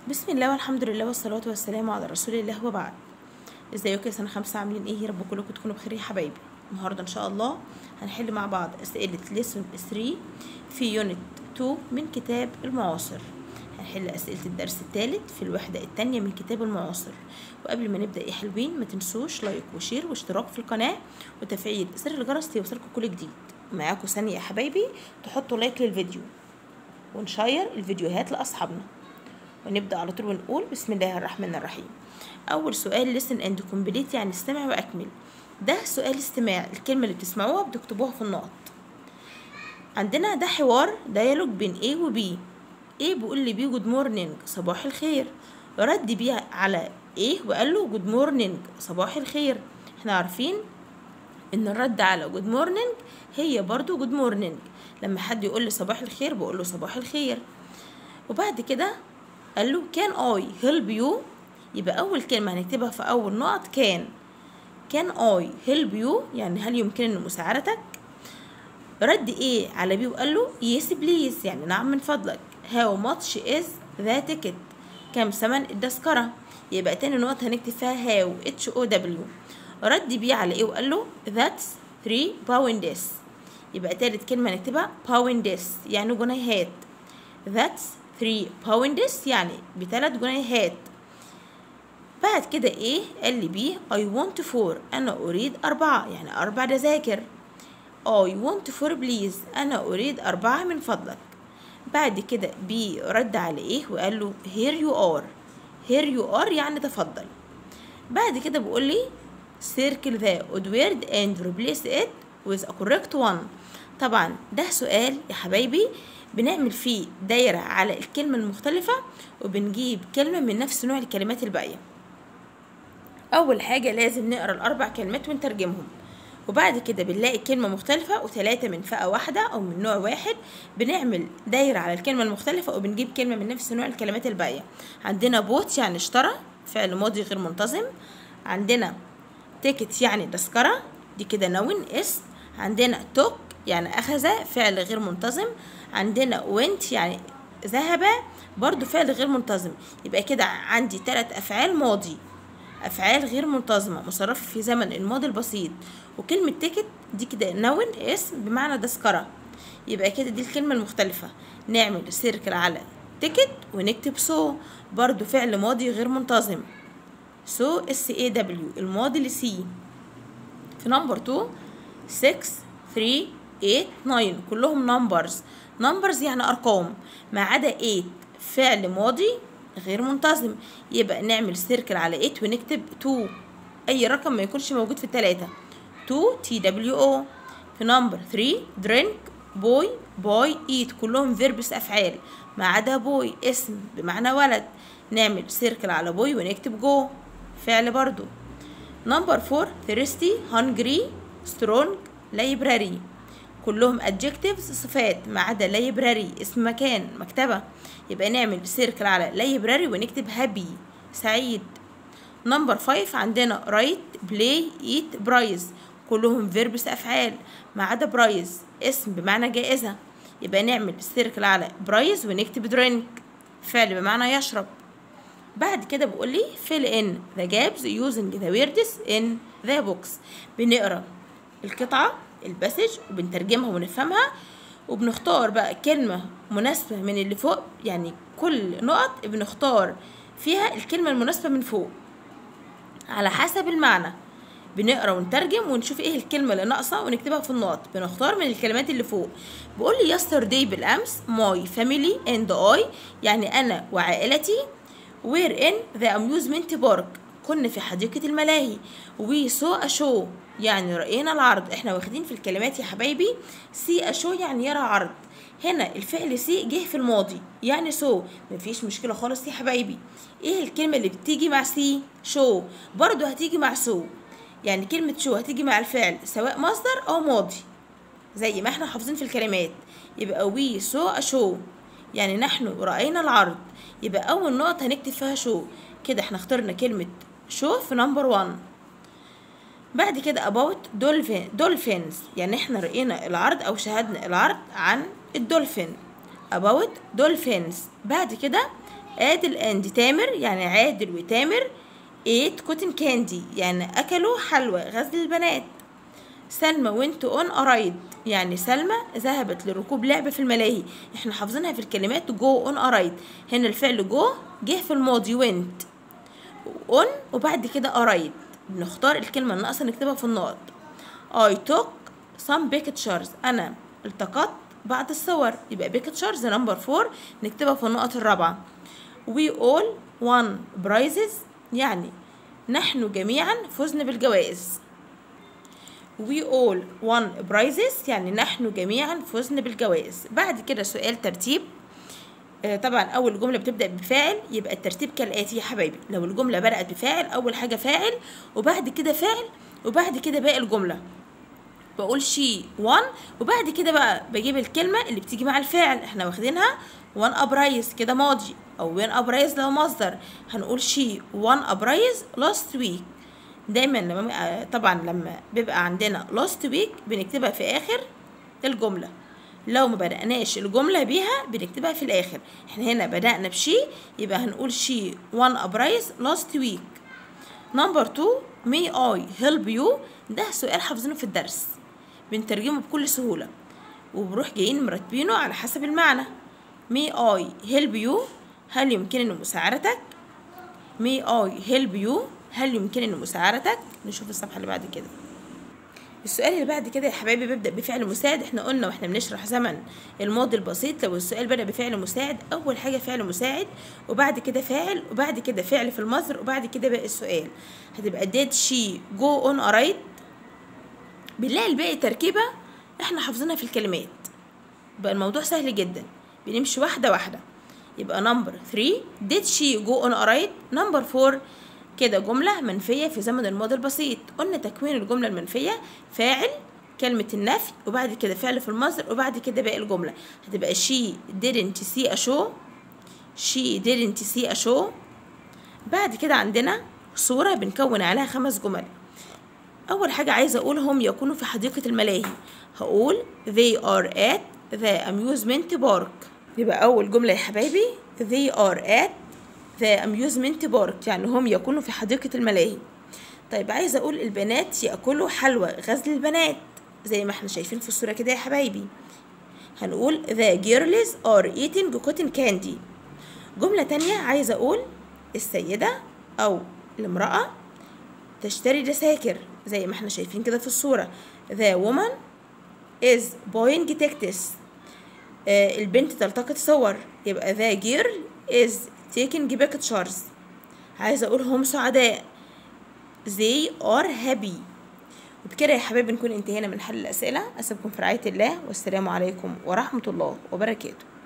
بسم الله والحمد لله والصلاة والسلام على رسول الله وبعد ازيكم يا سنة خمسة عاملين ايه يا رب كلكم تكونوا بخير يا حبايبي النهاردة ان شاء الله هنحل مع بعض اسئلة ليسون 3 في يونت 2 من كتاب المعاصر هنحل اسئلة الدرس الثالث في الوحدة الثانية من كتاب المعاصر وقبل ما نبدأ يا حلوين ما تنسوش لايك وشير واشتراك في القناة وتفعيل زر الجرس ليوصلكم كل جديد معاكم ثانية يا حبايبي تحطوا لايك للفيديو ونشير الفيديوهات لأصحابنا ونبدأ على طول ونقول بسم الله الرحمن الرحيم أول سؤال listen and complete يعني استمع وأكمل ده سؤال استماع الكلمة اللي بتسمعوها بتكتبوها في النقط عندنا ده حوار ديالوج بين A و B A بيقول لي B good morning صباح الخير رد بي على A وقال له good morning صباح الخير احنا عارفين ان الرد على good morning هي برضو good morning لما حد يقول لي صباح الخير بقول له صباح الخير وبعد كده قال له can I help you يبقى أول كلمة هنكتبها في أول نقط كان can I help you يعني هل يمكنني مساعدتك رد ايه على بي وقال له yes please يعني نعم من فضلك how much is the ticket كم ثمن التذكرة يبقى تاني نقطة هنكتب فيها how h o w رد بي على ايه وقال له that's 3 pounds يبقى تالت كلمة هنكتبها pounds يعني جنيهات that's 3 pounds يعني بثلاث جنيهات بعد كده ايه قال لي بي I want four أنا أريد أربعة يعني أربع تذاكر I want four please أنا أريد أربعة من فضلك بعد كده بي رد على ايه وقال له here you are here you are يعني تفضل بعد كده بيقول لي circle the odd word and replace it with a correct one طبعا ده سؤال يا حبايبي بنعمل فيه دايرة على الكلمة المختلفة وبنجيب كلمة من نفس نوع الكلمات الباقية أول حاجة لازم نقرأ الأربع كلمات ونترجمهم وبعد كده بنلاقي كلمة مختلفة وثلاثة من فئة واحدة أو من نوع واحد بنعمل دايرة على الكلمة المختلفة وبنجيب كلمة من نفس نوع الكلمات الباقية عندنا بوت يعني اشترى فعل ماضي غير منتظم عندنا تيكت يعني تذكرة دي كده نون اسم عندنا توك يعني أخذ فعل غير منتظم عندنا went يعني ذهب برضو فعل غير منتظم يبقى كده عندي ثلاث أفعال ماضي أفعال غير منتظمة مصرفة في زمن الماضي البسيط وكلمة تيكت دي كده نون اسم بمعنى تذكرة يبقى كده دي الكلمة المختلفة نعمل سيركل على تيكت ونكتب سو برضو فعل ماضي غير منتظم سو اس اي دبليو الماضي لسي في نمبر 2 6 3 8 9 كلهم نمبرز نمبرز يعني ارقام ما عدا 8 فعل ماضي غير منتظم يبقى نعمل سيركل على 8 ونكتب 2 اي رقم ما يكونش موجود في الثلاثه 2 تي دبليو او في نمبر 3 درينك بوي باي ايت كلهم فيربس افعال ما عدا بوي اسم بمعنى ولد نعمل سيركل على بوي ونكتب جو فعل برضو نمبر 4 ثيرستي هانجري سترونج لايبراري كلهم adjectives صفات ما عدا library اسم مكان مكتبة يبقى نعمل سيركل على library ونكتب happy سعيد نمبر 5 عندنا write play eat prize كلهم verbs أفعال ما عدا برايز اسم بمعنى جائزة يبقى نعمل سيركل على برايز ونكتب drink فعل بمعنى يشرب بعد كده بيقول لي fill in the gaps using the words in the box بنقرا القطعة الباسج وبنترجمها ونفهمها وبنختار بقى كلمة مناسبة من اللي فوق يعني كل نقط بنختار فيها الكلمة المناسبة من فوق على حسب المعنى بنقرا ونترجم ونشوف ايه الكلمة اللي ناقصة ونكتبها في النقط بنختار من الكلمات اللي فوق بقول لي yesterday بالأمس my family and I يعني أنا وعائلتي were in the amusement park كنا في حديقة الملاهي we saw a show يعني رأينا العرض احنا واخدين في الكلمات يا حبايبي سي اشو يعني يرى عرض هنا الفعل سي جه في الماضي يعني سو مفيش مشكلة خالص يا حبايبي ايه الكلمة اللي بتيجي مع سي شو برضو هتيجي مع سو يعني كلمة شو هتيجي مع الفعل سواء مصدر او ماضي زي ما احنا حافظين في الكلمات يبقى وي سو اشو يعني نحن رأينا العرض يبقى اول نقطة هنكتب فيها شو كده احنا اخترنا كلمة شو في نمبر 1 بعد كده about dolphin dolphins يعني احنا رأينا العرض او شاهدنا العرض عن الدولفين about dolphins بعد كده عادل اند تامر يعني عادل وتامر ate cotton candy يعني أكلوا حلوى غزل البنات سلمى went on a ride يعني سلمى ذهبت لركوب لعبة في الملاهي احنا حافظينها في الكلمات go on a ride هنا الفعل go جه في الماضي went on وبعد كده a ride بنختار الكلمة الناقصة نكتبها في النقط I took some pictures أنا التقطت بعض الصور يبقى pictures number 4 نكتبها في النقط الرابعة we all won prizes يعني نحن جميعا فزنا بالجوائز we all won prizes يعني نحن جميعا فزنا بالجوائز بعد كده سؤال ترتيب آه، طبعا اول جمله بتبدا بفاعل يبقى الترتيب كالاتي يا حبايبي لو الجمله بدات بفاعل اول حاجه فاعل وبعد كده فاعل وبعد كده باقي الجمله بقول شي وان وبعد كده بقى بجيب الكلمة اللي بتيجي مع الفعل احنا واخدينها وان ابرايز كده ماضي او وين ابرايز لو مصدر هنقول شي وان ابرايز لاست ويك دايما لما بيبقى- طبعا لما بيبقى عندنا لاست ويك بنكتبها في اخر الجملة لو ما بدأناش الجملة بيها بنكتبها في الآخر احنا هنا بدأنا بشي يبقى هنقول شي وان ابرايز لاست ويك نمبر 2 may I help you ده سؤال حافظينه في الدرس بنترجمه بكل سهولة وبروح جايين مرتبينه على حسب المعنى may I help you هل يمكنني مساعدتك may I help you هل يمكنني مساعدتك نشوف الصفحة اللي بعد كده السؤال اللي بعد كده يا حبايبي بيبدأ بفعل مساعد احنا قلنا واحنا بنشرح زمن الماضي البسيط لو السؤال بدأ بفعل مساعد أول حاجة فعل مساعد وبعد كده فاعل وبعد كده فعل في المصدر وبعد كده باقي السؤال هتبقى did she go on a ride بنلاقي الباقي تركيبة احنا حافظينها في الكلمات بقى الموضوع سهل جدا بنمشي واحدة واحدة يبقى نمبر 3 did she go on a ride نمبر 4 كده جملة منفية في زمن الماضي البسيط قلنا تكوين الجملة المنفية فاعل كلمة النفي وبعد كده فعل في المصدر وبعد كده باقي الجملة هتبقى she didn't see a show she didn't see a show بعد كده عندنا صورة بنكون عليها خمس جمل أول حاجة عايزة أقول هم يكونوا في حديقة الملاهي هقول they are at the amusement park يبقى أول جملة يا حبايبي they are at the amusement park يعني هم يكونوا في حديقة الملاهي طيب عايزة أقول البنات يأكلوا حلوى غزل البنات زي ما احنا شايفين في الصورة كده يا حبايبي هنقول the girls are eating cotton candy جملة تانية عايزة أقول السيدة أو الامرأة تشتري دساكر زي ما احنا شايفين كده في الصورة the woman is buying texts آه البنت تلتقط صور يبقى the girl is taking pictures عايزة أقول هم سعداء they are happy وبكده يا حبايبي نكون انتهينا من حل الأسئلة أسيبكم في رعاية الله والسلام عليكم ورحمة الله وبركاته